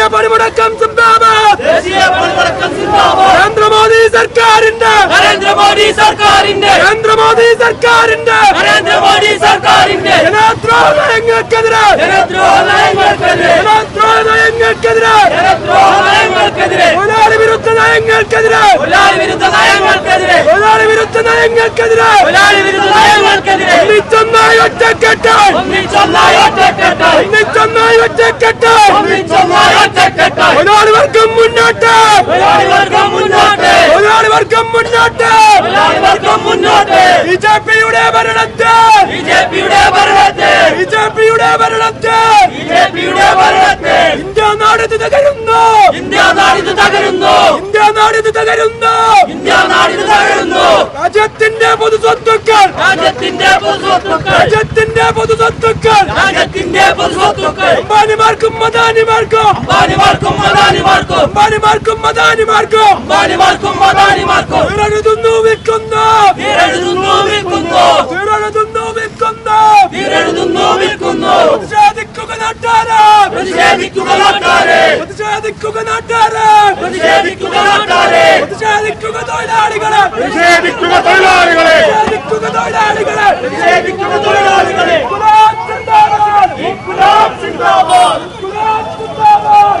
പണിമുടക്കം സിന്ദാബാദ് ദേശീയ പണിമുടക്കം സിന്ദാബാദ് നരേന്ദ്രമോദി സർക്കാരിന്റെ നരേന്ദ്രമോദി സർക്കാരിന്റെ നരേന്ദ്രമോദി സർക്കാരിന്റെ നരേന്ദ്രമോദി സർക്കാരിന്റെ ജനദ്രോഹ നയങ്ങൾക്കെതിരെ ജനദ്രോഹ നയങ്ങൾക്കെതിരെ ജനദ്രോഹ നയങ്ങൾക്കെതിരെ ജനദ്രോഹ നയങ്ങൾക്കെതിരെ തൊഴിലാളി വിരുദ്ധ നയങ്ങൾക്കെതിരെ തൊഴിലാളി വിരുദ്ധ നയങ്ങൾക്കെതിരെ തൊഴിലാളി വിരുദ്ധ നയങ്ങൾക്കെതിരെ തൊഴിലാളി വിരുദ്ധ നയങ്ങൾക്കെതിരെ ഒന്നിച്ചൊന്നായി ഒറ്റക്കെട്ടായി ഒന്നിച്ചൊന്നായി ഒറ്റക്കെട്ടായി ഒന്നിച്ചൊന്നായി ഒറ്റക്കെട്ടായി ഒന്നിച്ചൊന്നായി ഒറ്റക്കെട്ടായി തൊഴിലാളി വർഗം മുന്നോട്ട് തൊഴിലാളി വർഗം മുന്നോട്ട് തൊഴിലാളി വർഗം മുന്നോട്ട് തൊഴിലാളി വർഗം മുന്നോട്ട് ബി ജെ പിയുടെ ഭരണത്തെ ബി ജെ പിയുടെ ഭരണത്തെ ബി ജെ പിയുടെ ഭരണത്തെ ബി ജെ പിയുടെ ഭരണത്തെ ഇന്ത്യ നാടിത് തകരുന്നു ഇന്ത്യ നാടിത് തകരുന്നു ഇന്ത്യ നാടിത് തകരുന്നു ഇന്ത്യ നാടിത് തകരുന്നു രാജ്യത്തിന്റെ പൊതു സ്വത്തുക്കൾ രാജ്യത്തിന്റെ പൊതുസ്വത്തുക്കൾ രാജ്യത്തിന്റെ പൊതു സ്വത്തുക്കൾ രാജ്യത്തിന്റെ പൊതുസ്വത്തുക്കൾ അംബാനിമാർക്കും മദാനിമാർക്കും അംബാനിമാർക്കും അദാനിമാർക്കും അംബാനിമാർക്കും മദാനിമാർക്കും അംബാനിമാർക്കും അദാനിമാർക്കും തീരെഴുതുന്നു വിൽക്കുന്നു തീരെഴുതുന്നു വിൽക്കുന്നു തീരെഴുതുന്നു വിൽക്കുന്നു തീരെഴുതുന്നു വിൽക്കുന്നു പ്രതിഷേധിക്കുക നാട്ടാരെ പ്രതിഷേധിക്കുക നാട്ടാരെ പ്രതിഷേധിക്കുക നാട്ടാരെ പ്രതിഷേധിക്കുക നാട്ടാരെ പ്രതിഷേധിക്കുക തൊഴിലാളികളെ പ്രതിഷേധിക്കുക തൊഴിലാളികളെ പ്രതിഷേധിക്കുക തൊഴിലാളികളെ പ്രതിഷേധിക്കുക തൊഴിലാളികളെ ഗുലാബ് സിന്ദാബാദ് ഇൻകുലാബ് സിന്ദാബാദ് ഗുലാബ് സിന്ദാബാദ്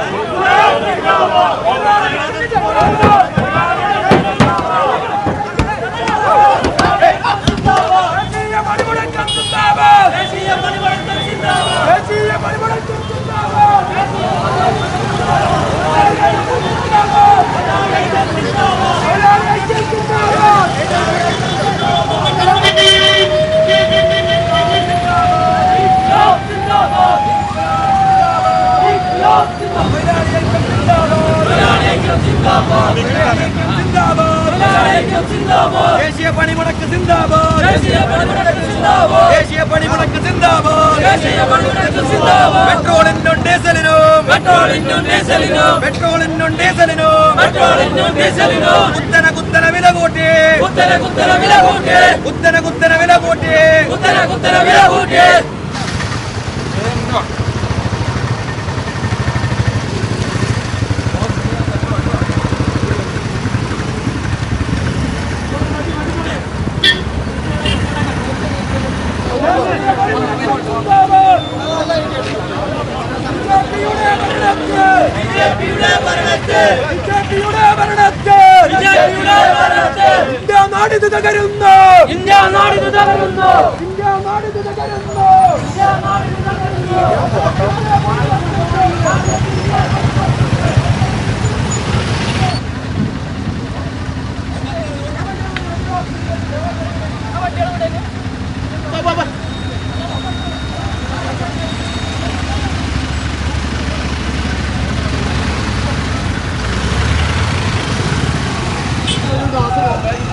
ദേശീയ പണിമുടക്കം സിന്ദാബാദ് ദേശീയ പണിമുടക്കം സിന്ദാബാദ് ദേശീയ പണിമുടക്കം സിന്ദാബാദ് തൊഴിലാളി ഐക്യം സിന്ദാബാദ് ഇൻകുലാബ് സിന്ദാബാദ് ഇൻകുലാബ് സിന്ദാബാദ് തൊഴിലാളി ഐക്യം സിന്ദാബാദ് തൊഴിലാളി ഐക്യം സിന്ദാബാദ് ദേശീയ പണിമുടക്ക് സിന്ദാബാദ് ദേശീയ പണിമുടക്കം സിന്ദാബാദ് ദേശീയ പണിമുടക്ക് സിന്ദാബാദ് ദേശീയ പണിമുടക്കം സിന്ദാബാദ് പെട്രോളിനും ഡീസലിനും പെട്രോളിനും ഡീസലിനും പെട്രോളിനും ഡീസലിനും പെട്രോളിനും ഡീസലിനും കുത്തന കുത്തന വില കൂട്ടി കുത്തന കുത്തന വില കൂട്ടി കുത്തന കുത്തന വില കൂട്ടി കുത്തന കുത്തന വില കൂട്ടി ബിജെപിയുടെ ഭരണത്തെ ബിജെപിയുടെ ഭരണത്തെ ബിജെപിയുടെ ഭരണത്തെ ഇന്ത്യ നാടിത് തകരുന്നു ഇന്ത്യ നാടിത് തകരുന്നു ഇന്ത്യ നാടിത് തകരുന്നു ഇന്ത്യ നാടിത് തകരുന്നു ദേശീയ